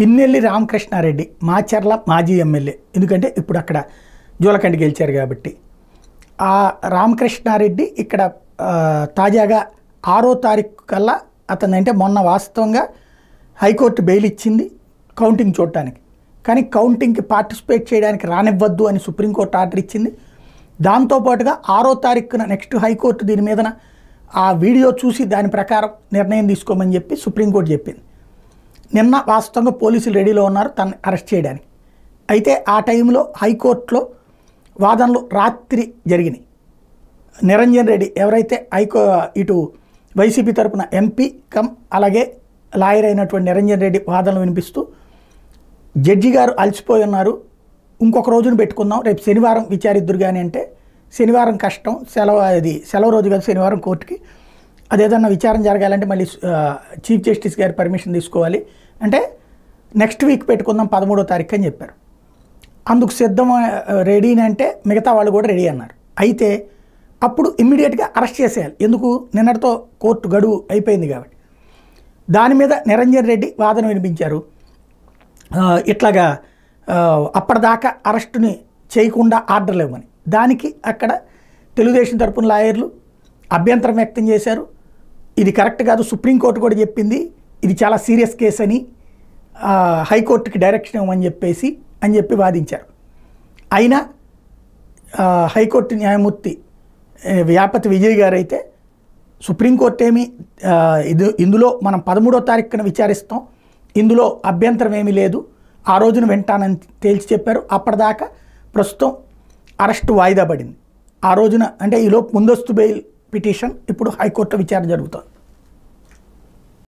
పిన్నెల్లి రామకృష్ణారెడ్డి మాచర్ల మాజీ ఎమ్మెల్యే ఎందుకంటే ఇప్పుడు అక్కడ జూలకండి గెలిచారు కాబట్టి ఆ రామకృష్ణారెడ్డి ఇక్కడ ఆ, తాజాగా ఆరో తారీఖు కల్లా అతను అంటే మొన్న వాస్తవంగా హైకోర్టు బెయిల్ ఇచ్చింది కౌంటింగ్ చూడటానికి కానీ కౌంటింగ్కి పార్టిసిపేట్ చేయడానికి రానివ్వద్దు అని సుప్రీంకోర్టు ఆర్డర్ ఇచ్చింది దాంతోపాటుగా ఆరో తారీఖున నెక్స్ట్ హైకోర్టు దీని మీదన ఆ వీడియో చూసి దాని ప్రకారం నిర్ణయం తీసుకోమని చెప్పి సుప్రీంకోర్టు చెప్పింది నిన్న వాస్తవంగా పోలీసులు రెడీలో ఉన్నారు తనని అరెస్ట్ చేయడానికి అయితే ఆ టైంలో హైకోర్టులో వాదనలు రాత్రి జరిగినాయి నిరంజన్ రెడ్డి ఎవరైతే హైకో ఇటు వైసీపీ తరపున ఎంపీ కమ్ అలాగే లాయర్ అయినటువంటి నిరంజన్ రెడ్డి వాదనలు వినిపిస్తూ జడ్జి గారు అలసిపోయి ఉన్నారు ఇంకొక రోజున పెట్టుకుందాం రేపు శనివారం విచారిద్దురు కానీ అంటే శనివారం కష్టం సెలవు అది సెలవు రోజు కదా శనివారం కోర్టుకి అదేదన్నా విచారణ జరగాలంటే మళ్ళీ ఆ, చీఫ్ జస్టిస్ గారి పర్మిషన్ తీసుకోవాలి అంటే నెక్స్ట్ వీక్ పెట్టుకుందాం పదమూడో తారీఖు అని చెప్పారు అందుకు సిద్ధం రెడీ అంటే మిగతా వాళ్ళు కూడా రెడీ అన్నారు అయితే అప్పుడు ఇమ్మీడియట్గా అరెస్ట్ చేసేయాలి ఎందుకు నిన్నటితో కోర్టు గడువు అయిపోయింది కాబట్టి దాని మీద నిరంజన్ రెడ్డి వాదన వినిపించారు ఆ, ఇట్లాగా ఆ, అప్పటిదాకా అరెస్టుని చేయకుండా ఆర్డర్లు ఇవ్వమని దానికి అక్కడ తెలుగుదేశం తరపున లాయర్లు అభ్యంతరం వ్యక్తం చేశారు ఇది కరెక్ట్ కాదు సుప్రీంకోర్టు కూడా చెప్పింది ఇది చాలా సీరియస్ కేసు అని ఆ, హైకోర్టుకి డైరెక్షన్ ఇవ్వమని చెప్పేసి అని చెప్పి వాదించారు అయినా ఆ, హైకోర్టు న్యాయమూర్తి ఏ, వ్యాపతి విజయ్ గారు అయితే సుప్రీంకోర్టు ఏమి ఆ, ఇది ఇందులో మనం పదమూడో తారీఖున విచారిస్తాం ఇందులో అభ్యంతరం ఏమీ లేదు ఆ రోజున వింటానని తేల్చి చెప్పారు అప్పటిదాకా ప్రస్తుతం అరెస్టు వాయిదా పడింది ఆ రోజున అంటే ఈలోపు ముందస్తు బెయిల్ పిటిషన్ ఇప్పుడు హైకోర్టులో విచారణ జరుగుతోంది